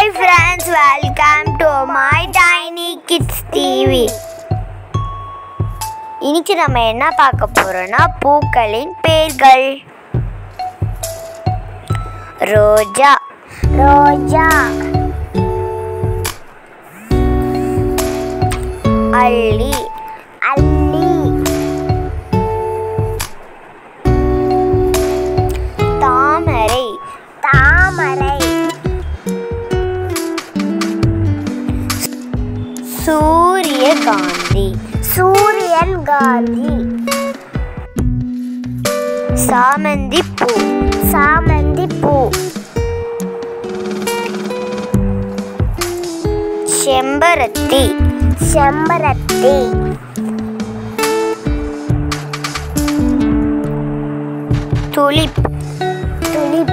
Hi friends welcome to my tiny kids TV இன்னைக்கு நம்ம என்ன பார்க்க போறோம்னா பூக்களின் பெயர்கள் ரோஜா ரோஜா அள்ளி அள்ளி தாமரை தாமரை சூரியகாந்தி சூரியன் காந்தி சாமந்தி பூ சாமந்தி பூ செம்பருத்தி செம்பருத்தி துலிப் துலிப்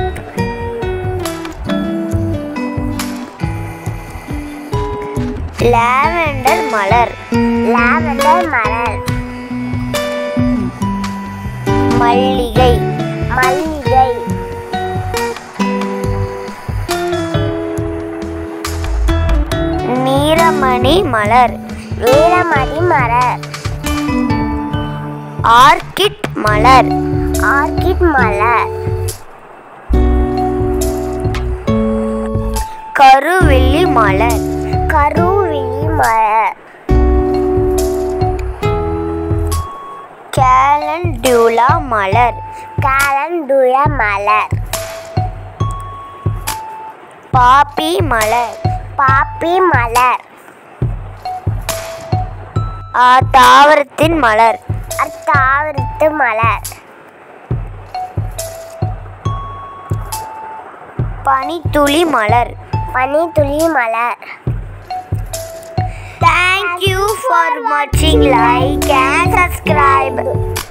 லாவெண்டர் மலர் லாவெண்டர் மலர் மல்லிகை மல்லிகை நீலமணி மலர் நீலமணி மலர் ஆர்கிட் மலர் ஆர்கிட் மலர் கருவில்லி மலர் கருவில்லி மலர் கேலண்டூலா மலர் கேலண்டூலா மலர் பாப்பி மலர் பாப்பி மலர் தாவரத்தின் மலர் அத்தாவரத்து மலர் பனித்துளி மலர் பனித்துளி மலர் Thank you for watching. Like and subscribe.